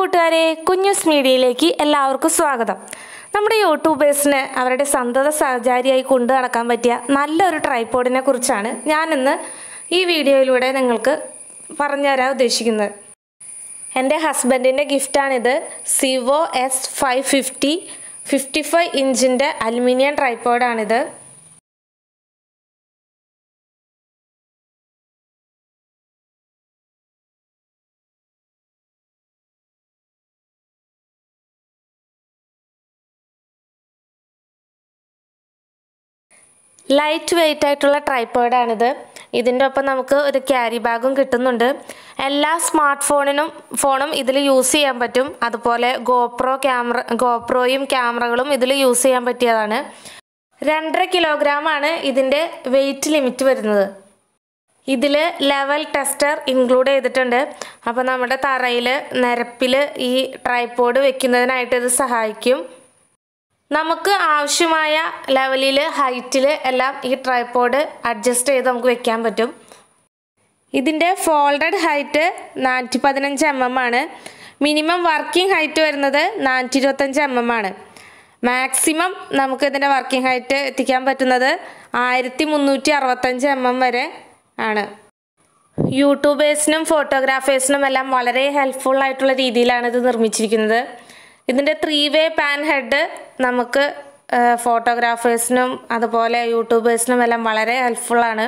കൂട്ടുകാരെ കുഞ്ഞുസ് മീഡിയയിലേക്ക് എല്ലാവർക്കും സ്വാഗതം നമ്മുടെ യൂട്യൂബേഴ്സിന് അവരുടെ സന്തത സഹചാരിയായി കൊണ്ടു നടക്കാൻ പറ്റിയ നല്ലൊരു ട്രൈപ്പോഡിനെ കുറിച്ചാണ് ഞാനിന്ന് ഈ വീഡിയോയിലൂടെ നിങ്ങൾക്ക് പറഞ്ഞു തരാൻ ഉദ്ദേശിക്കുന്നത് എൻ്റെ ഹസ്ബൻഡിൻ്റെ ഗിഫ്റ്റാണിത് സിവോ S five fifty fifty five ഇഞ്ചിൻ്റെ അലുമിനിയം ട്രൈപ്പോഡാണിത് ലൈറ്റ് വെയിറ്റ് ആയിട്ടുള്ള ട്രൈപ്പോഡാണിത് ഇതിൻ്റെ ഒപ്പം നമുക്ക് ഒരു ക്യാരി ബാഗും കിട്ടുന്നുണ്ട് എല്ലാ സ്മാർട്ട് ഫോണിനും ഫോണും ഇതിൽ യൂസ് ചെയ്യാൻ പറ്റും അതുപോലെ ഗോപ്രോ ക്യാമറ ഗോപ്രോയും ക്യാമറകളും ഇതിൽ യൂസ് ചെയ്യാൻ പറ്റിയതാണ് രണ്ടര കിലോഗ്രാമാണ് ഇതിൻ്റെ വെയിറ്റ് ലിമിറ്റ് വരുന്നത് ഇതിൽ ലെവൽ ടെസ്റ്റർ ഇൻക്ലൂഡ് ചെയ്തിട്ടുണ്ട് അപ്പോൾ നമ്മുടെ തറയിൽ നിരപ്പിൽ ഈ ട്രൈപ്പോഡ് വെക്കുന്നതിനായിട്ട് ഇത് സഹായിക്കും നമുക്ക് ആവശ്യമായ ലെവലിൽ ഹൈറ്റിൽ എല്ലാം ഈ ട്രൈപ്പോഡ് അഡ്ജസ്റ്റ് ചെയ്ത് നമുക്ക് വെക്കാൻ പറ്റും ഇതിൻ്റെ ഫോൾഡഡ് ഹൈറ്റ് നാനൂറ്റി പതിനഞ്ച് എം എം ആണ് മിനിമം വർക്കിംഗ് ഹൈറ്റ് വരുന്നത് നാനൂറ്റി ഇരുപത്തഞ്ച് എം എം ആണ് മാക്സിമം നമുക്ക് ഇതിൻ്റെ വർക്കിംഗ് ഹൈറ്റ് എത്തിക്കാൻ പറ്റുന്നത് ആയിരത്തി മുന്നൂറ്റി അറുപത്തഞ്ച് എം എം വരെ ആണ് യൂട്യൂബേഴ്സിനും ഫോട്ടോഗ്രാഫേഴ്സിനും എല്ലാം വളരെ ഹെൽപ്ഫുൾ ആയിട്ടുള്ള രീതിയിലാണ് ഇത് നിർമ്മിച്ചിരിക്കുന്നത് ഇതിൻ്റെ ത്രീ വേ പാൻ ഹെഡ് നമുക്ക് ഫോട്ടോഗ്രാഫേഴ്സിനും അതുപോലെ യൂട്യൂബേഴ്സിനും എല്ലാം വളരെ ഹെൽപ്ഫുള്ളാണ്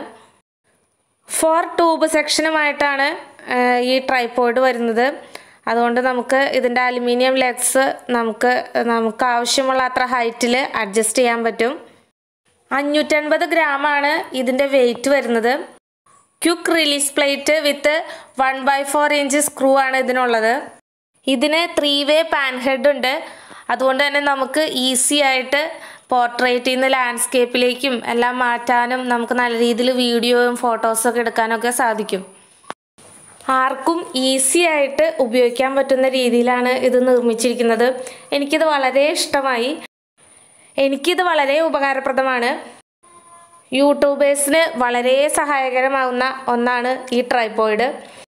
ഫോർ ട്യൂബ് സെക്ഷനുമായിട്ടാണ് ഈ ട്രൈപ്പോഡ് വരുന്നത് അതുകൊണ്ട് നമുക്ക് ഇതിൻ്റെ അലുമിനിയം ലെഗ്സ് നമുക്ക് നമുക്ക് ആവശ്യമുള്ള അത്ര ഹൈറ്റിൽ അഡ്ജസ്റ്റ് ചെയ്യാൻ പറ്റും അഞ്ഞൂറ്റൻപത് ഗ്രാമാണ് ഇതിൻ്റെ വെയിറ്റ് വരുന്നത് quick release plate with one by four inch screw ആണ് ഇതിനുള്ളത് ഇതിന് ത്രീ വേ പാൻ ഹെഡ് ഉണ്ട് അതുകൊണ്ട് തന്നെ നമുക്ക് ഈസി ആയിട്ട് പോർട്രേറ്റിൽ നിന്ന് ലാൻഡ്സ്കേപ്പിലേക്കും എല്ലാം മാറ്റാനും നമുക്ക് നല്ല രീതിയിൽ വീഡിയോയും ഫോട്ടോസൊക്കെ എടുക്കാനൊക്കെ സാധിക്കും ആർക്കും ഈസി ആയിട്ട് ഉപയോഗിക്കാൻ പറ്റുന്ന രീതിയിലാണ് ഇത് നിർമ്മിച്ചിരിക്കുന്നത് എനിക്കിത് വളരെ ഇഷ്ടമായി എനിക്കിത് വളരെ ഉപകാരപ്രദമാണ് യൂട്യൂബേഴ്സിന് വളരെ സഹായകരമാകുന്ന ഒന്നാണ് ഈ ട്രൈപ്പോയിഡ്